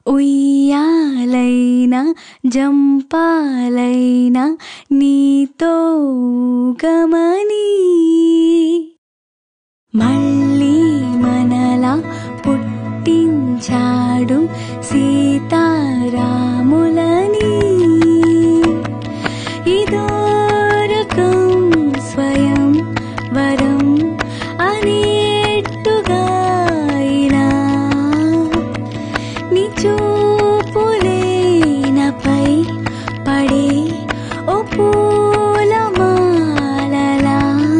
ఉయ్యాలైనా జంపాలైనా నీతో గమని మళ్ళీ మనలా పుట్టించాడు సీతారాములని ఇదో రకం స్వయం వరం అనేట్టుగా అయినా నీ చూపులే నాపై పడే ఓ పూలమాలలా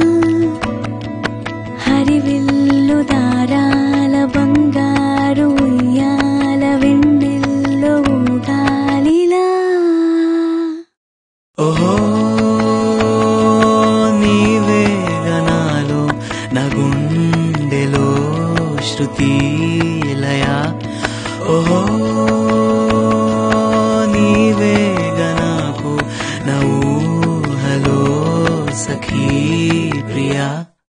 హరివిల్లు దారాల బంగారు ఉయ్యాల వెన్నెల్లో ఊగాలిలా ఓహో నీవే గనాలు నా గుండెలో శృతి లయ ఓహో నీవే గనాకు నా ఊహలో సఖీ ప్రియా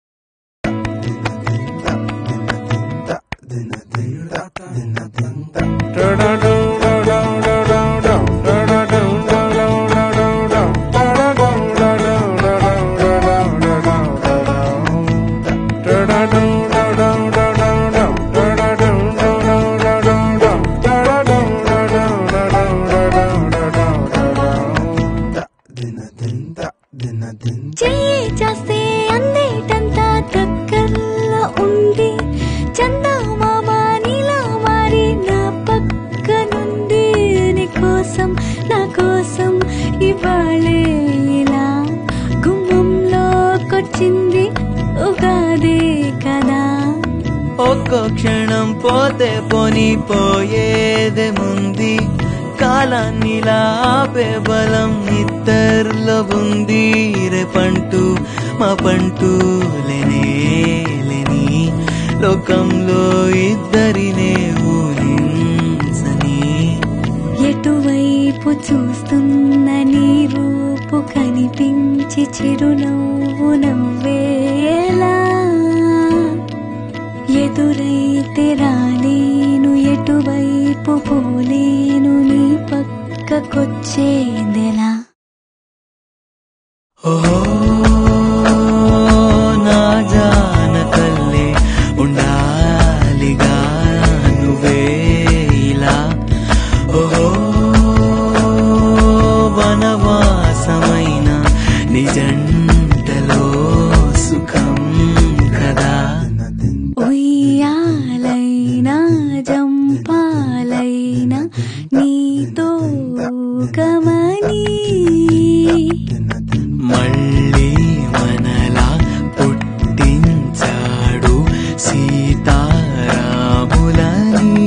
చెయ్యి చేస్తే అందేటంతా దగ్గరలో ఉంది చందమామ నీలా మారి నా పక్క నుండి నీ కోసం నా కోసం ఇవాళే ఇలా గుమ్మంలోకొచ్చింది ఉగాదే కదా ఒక్కో క్షణం పోతే పోని పోయేదేముంది కాలాన్నిలా ఆపే బలం ఇద్దరిలో ఉంది రేపంటూ మా పంటూ లేనే లేని లోకంలో ఇద్దరినే ఊహించని ఎటువైపు చూస్తున్న నీ రూపు కనిపించి చిరునవ్వు నవ్వేలా ఎదురైతే రాలేను ఎటువైపు పోలేను నీ పక్కకొచ్చేదెలా ఓహో నా జాన తల్లే ఉండాలిగా నువ్వే ఇలా ఓహో వనవాసమైన నిజంటలో సుఖం కదా ఉయ్యాలైనా జంపాలైనా నీతో గమని మళ్ళీ మనలా పుట్టించాడు సీతారాములని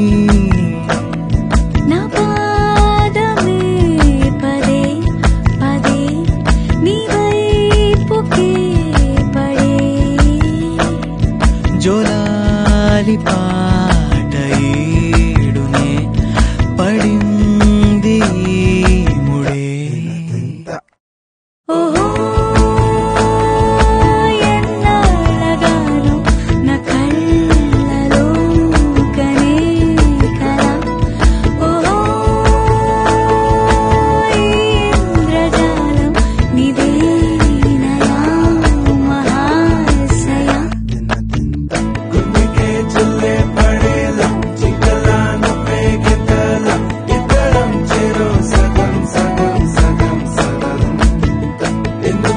నా పాదమే పదే పదే నీ వైపుకే పడే జోలాలి పాట ఈడునే పడింది ముడే ఓహో ఎన్నాళ్ళగానో నా కళ్ళలో కనే కల ఓహో ఇంద్రజాలం నిదేనయా మహాశయ ఎందుకు